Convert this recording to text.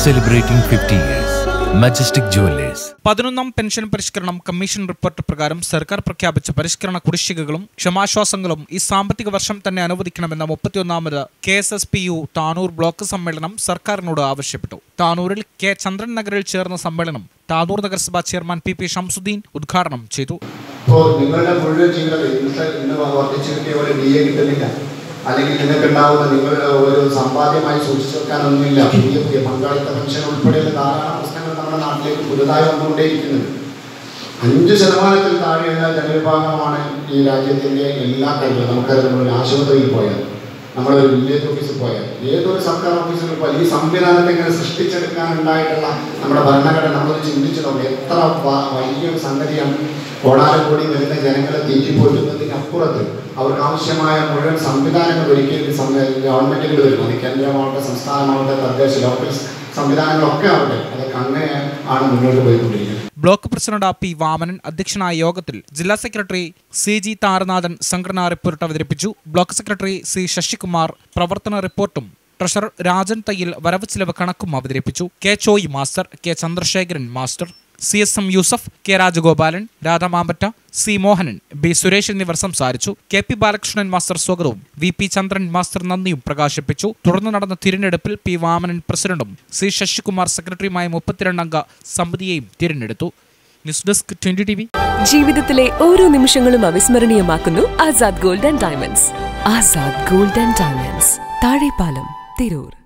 celebrating 50 years. Majestic Jewelers. പതിനൊന്നാം pension പരിഷ്കരണം commission report പ്രകാരം സർക്കാർ പ്രഖ്യാപിച്ച പരിഷ്കരണ കുടിശ്ശികകളും ക്ഷമാശ്വാസങ്ങളും ഈ സാമ്പത്തിക വർഷം തന്നെ അനുവദിക്കണമെന്ന മുപ്പത്തിയൊന്നാമത് K S S P U Tanur block സമ്മേളനം സർക്കാരിനോട് ആവശ്യപ്പെട്ടു താനൂരിൽ കെ ചന്ദ്രൻ നഗറിൽ ചേർന്ന സമ്മേളനം താനൂർ നഗരസഭാ ചെയർമാൻ പി പി ഷംസുദ്ദീൻ ഉദ്ഘാടനം ചെയ്തു ഇപ്പോൾ നിങ്ങളുടെ മുഴുവൻ ജീവിതം ഇന്നത്തെ ഇന്ന് വർദ്ധിച്ചു കിട്ടിയ പോലെ ഡി എ കിട്ടുന്നില്ല അല്ലെങ്കിൽ നിങ്ങൾക്ക് ഉണ്ടാവുന്ന നിങ്ങളുടെ ഒരു സമ്പാദ്യമായി സൂക്ഷിച്ചു വെക്കാനൊന്നുമില്ല പുതിയ പുതിയ പങ്കാളിത്ത പെൻഷൻ ഉൾപ്പെടെയുള്ള ധാരാളം പ്രശ്നങ്ങൾ നമ്മുടെ നാട്ടിലേക്ക് പുതുതായി വന്നുകൊണ്ടേയിരിക്കുന്നത് അഞ്ച് ശതമാനത്തിൽ താഴെയുള്ള ജനവിഭാഗമാണ് ഈ രാജ്യത്തിൻ്റെ എല്ലാ കാര്യങ്ങളും നമുക്കറിയാം നമ്മളൊരു ആശുപത്രിയിൽ പോയാൽ നമ്മളൊരു വില്ലേജ് ഓഫീസിൽ പോയാൽ ഏതൊരു സർക്കാർ ഓഫീസിൽ പോയാൽ ഈ സംവിധാനത്തെ ഇങ്ങനെ സൃഷ്ടിച്ചെടുക്കാനുണ്ടായിട്ടുള്ള നമ്മുടെ ഭരണഘടന നമ്മളൊന്ന് ചിന്തിച്ചു നോക്കുക എത്ര വ- വലിയൊരു സംഗതിയാണ് കോടാനും കോടി വരുന്ന ജനങ്ങളെ തീറ്റിപ്പോറ്റുന്നതിനപ്പുറത്ത് അവർക്ക് ആവശ്യമായ മുഴുവൻ സംവിധാനങ്ങൾ ഒരിക്കലും ഗവൺമെന്റുകൾ വരും അത് കേന്ദ്രമാവട്ടെ സംസ്ഥാനമാവട്ടെ തദ്ദേശ ലോക്കൽ സംവിധാനങ്ങളൊക്കെ ആവട്ടെ അതൊക്കെ അങ്ങനെ ആണ് മുന്നോട്ട് പോയിക്കൊണ്ടിരിക്കുന്നത് ബ്ലോക്ക് പ്രസിഡന്റ് പി വാമനൻ അധ്യക്ഷനായ യോഗത്തിൽ ജില്ലാ സെക്രട്ടറി സി ജി താരനാഥൻ സംഘടനാ റിപ്പോർട്ട് അവതരിപ്പിച്ചു ബ്ലോക്ക് സെക്രട്ടറി സി ശശികുമാർ പ്രവർത്തന റിപ്പോർട്ടും ട്രഷറർ രാജൻ തയ്യിൽ വരവ് ചിലവ് കണക്കും അവതരിപ്പിച്ചു K Choyi master K Chandrasekharan master C S M Yusuf K Rajagopalan Radhamampatta C Mohanan B Suresh എന്നിവർ സംസാരിച്ചു കെ പി ബാലകൃഷ്ണൻ മാസ്റ്റർ സ്വാഗതവും വി പി ചന്ദ്രൻ മാസ്റ്റർ നന്ദിയും പ്രകാശിപ്പിച്ചു തുടർന്ന് നടന്ന തിരഞ്ഞെടുപ്പിൽ പി വാമനൻ പ്രസിഡന്റും സി ശശികുമാർ സെക്രട്ടറിയുമായ മുപ്പത്തിരണ്ടംഗ സമിതിയെയും തിരഞ്ഞെടുത്തു news desk twenty T V ജീവിതത്തിലെ ഓരോ നിമിഷങ്ങളും അവിസ്മരണീയമാക്കുന്നു Azad gold and diamonds Azad gold and diamonds Thazhepalam Tirur